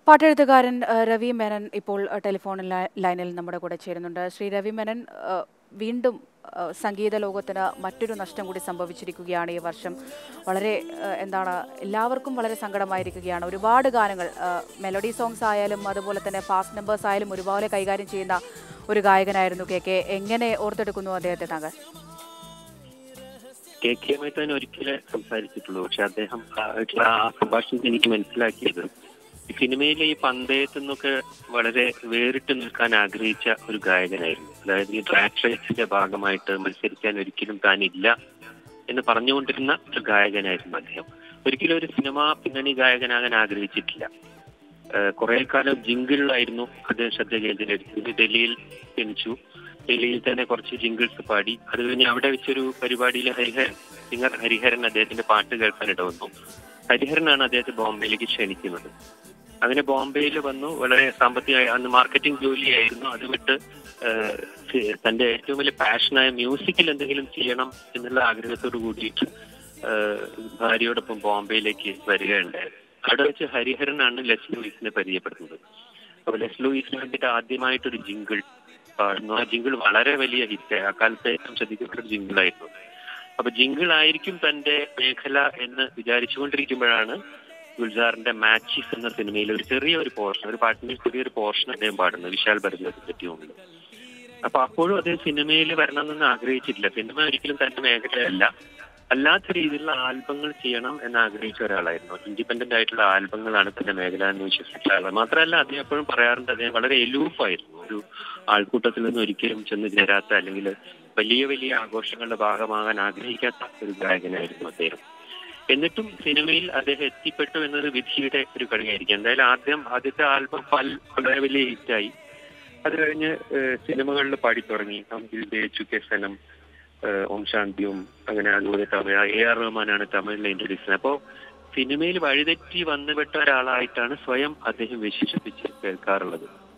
പാട്ടെഴുത്തുകാരൻ ഏഹ്, രവി മേനൻ ഇപ്പോൾ ഏഹ്, ടെലിഫോൺ ലൈ- ലൈനിൽ നമ്മുടെ കൂടെ ചേരുന്നുണ്ട് ശ്രീ രവി മേനൻ ഏഹ്, വീണ്ടും ഏഹ്, സംഗീത ലോകത്തിന് മറ്റൊരു നഷ്ടം കൂടി സംഭവിച്ചിരിക്കുകയാണ് ഈ വർഷം വളരെ ഏഹ്, എന്താണ് എല്ലാവർക്കും വളരെ സങ്കടമായിരിക്കുകയാണ് ഒരുപാട് ഗാനങ്ങൾ ഏഹ്, മെലഡി സോങ്സ് ആയാലും അതുപോലെ തന്നെ ഫാസ്റ്റ് നമ്പേഴ്സ് ആയാലും ഒരുപോലെ കൈകാര്യം ചെയ്യുന്ന ഒരു ഗായകനായിരുന്നു കെ കെ എങ്ങനെ ഓർത്തെടുക്കുന്നു അദ്ദേഹത്തെ താങ്കൾ കെ കെ മേത്തൻ ഒരിക്കലേ സംസാരിച്ചിട്ടുള്ളൂ പക്ഷെ അദ്ദേഹം ആയിട്ടുള്ള ആ സംഭാഷണത്തിൽ എനിക്ക് മനസ്സിലാക്കിയത് ഈ സിനിമയിലെ ഈ പന്തയത്തു നിന്നൊക്കെ വളരെ വേറിട്ട് നിൽക്കാൻ ആഗ്രഹിച്ച ഒരു ഗായകനായിരുന്നു അതായത് ഈ ട്രാക്ക് റേസിന്റെ ഭാഗമായിട്ട് മത്സരിക്കാൻ ഒരിക്കലും താനില്ല എന്ന് പറഞ്ഞുകൊണ്ടിരുന്ന ഒരു ഗായകനായിരുന്നു അദ്ദേഹം ഒരിക്കലും ഒരു സിനിമാ പിന്നണി ഗായകനാകാൻ ആഗ്രഹിച്ചിട്ടില്ല കുറെ കാലം ജിങ്കിളിലായിരുന്നു അദ്ദേഹം ശ്രദ്ധ കേന്ദ്രീകരിച്ചത് ഡൽഹിയിൽ ജനിച്ചു ഡൽഹിയിൽ തന്നെ കുറച്ച് ജിങ്കിൾസ് പാടി അത് കഴിഞ്ഞ് അവിടെ വെച്ചൊരു പരിപാടിയിൽ ഹരിഹരൻ സിംഗർ ഹരിഹരൻ അദ്ദേഹത്തിന്റെ പാട്ട് കേൾക്കാൻ ഇടവന്നു ഹരിഹരനാണ് അദ്ദേഹത്തെ ബോംബെയിലേക്ക് ക്ഷണിക്കുന്നത് അങ്ങനെ ബോംബെയിൽ വന്നു വളരെ സാമ്പത്തികമായി അന്ന് മാർക്കറ്റിംഗ് ജോലിയായിരുന്നു അത് വിട്ട് ഏഹ്, സി- തന്റെ ഏറ്റവും വലിയ പാഷനായ മ്യൂസിക്കിൽ എന്തെങ്കിലും ചെയ്യണം എന്നുള്ള ആഗ്രഹത്തോട് കൂടിയിട്ട് ഏഹ്, ഭാര്യയോടൊപ്പം ബോംബെയിലേക്ക് വരികയുണ്ടായത് അവിടെ വെച്ച് ഹരിഹരനാണ് ലെസ് ലൂയിസിനെ പരിചയപ്പെടുന്നത് അപ്പൊ ലെസ് ലൂയിസിന് വേണ്ടിയിട്ട് ആദ്യമായിട്ടൊരു ജിങ്കിൾ പാടുന്നു ആ ജിങ്കിൾ വളരെ വലിയ ഹിറ്റ് ആ കാലത്ത് ഏറ്റവും ശ്രദ്ധിക്കപ്പെട്ട ഒരു ജിങ്കിളായിരുന്നു അപ്പൊ ജിങ്കിൾ ആയിരിക്കും തന്റെ മേഖല എന്ന് വിചാരിച്ചുകൊണ്ടിരിക്കുമ്പോഴാണ് ഗുൽസാറിന്റെ മാച്ചിസ് എന്ന സിനിമയിൽ ഒരു ചെറിയ ഒരു പോർഷൻ ഒരു പാട്ടിന്റെ ചെറിയൊരു പോർഷൻ അദ്ദേഹം പാടുന്നത് വിശാൽ ഭരദ്വാജ് പറ്റിയുണ്ട് അപ്പൊ അപ്പോഴും അദ്ദേഹം സിനിമയിൽ വരണമെന്ന് ആഗ്രഹിച്ചിട്ടില്ല സിനിമ ഒരിക്കലും തന്റെ മേഖലയല്ല അല്ലാത്ത രീതിയിലുള്ള ആൽബങ്ങൾ ചെയ്യണം എന്ന് ആഗ്രഹിച്ച ഒരാളായിരുന്നു ഇൻഡിപെൻഡന്റ് ആയിട്ടുള്ള ആൽബങ്ങളാണ് തന്റെ മേഖല എന്ന് വിശ്വസിച്ച ആളാണ് മാത്രമല്ല അദ്ദേഹം എപ്പോഴും പറയാറുണ്ട് അദ്ദേഹം വളരെ എലൂഫായിരുന്നു ഒരു ആൾക്കൂട്ടത്തിൽ നിന്ന് ഒരിക്കലും ചെന്ന് ചേരാത്ത അല്ലെങ്കിൽ വലിയ വലിയ ആഘോഷങ്ങളുടെ ഭാഗമാകാൻ ആഗ്രഹിക്കാത്ത ഒരു ഗായകനായിരുന്നു അദ്ദേഹം എന്നിട്ടും സിനിമയിൽ അദ്ദേഹം എത്തിപ്പെട്ടു എന്നത് വിധിയുടെ ഒരു കളിയായിരിക്കും എന്തായാലും ആദ്യം ആദ്യത്തെ ആൽബം പൽ വളരെ വലിയ ഹിറ്റായി അത് കഴിഞ്ഞ് ഏഹ്, സിനിമകളിൽ പാടി തുടങ്ങി അമ്പിൽ ചുക്കെ സനം ഏഹ്, ഓം ശാന്തിയും അങ്ങനെ അതുപോലെ തമിഴ് എ ആർ റഹ്മാനാണ് തമിഴിൽ ഇൻട്രൊഡ്യൂസ് ചെയ്യുന്നത് അപ്പോൾ സിനിമയിൽ വഴിതെറ്റി വന്നുപെട്ട ഒരാളായിട്ടാണ് സ്വയം അദ്ദേഹം വിശേഷിപ്പിച്ച് കേൾക്കാറുള്ളത്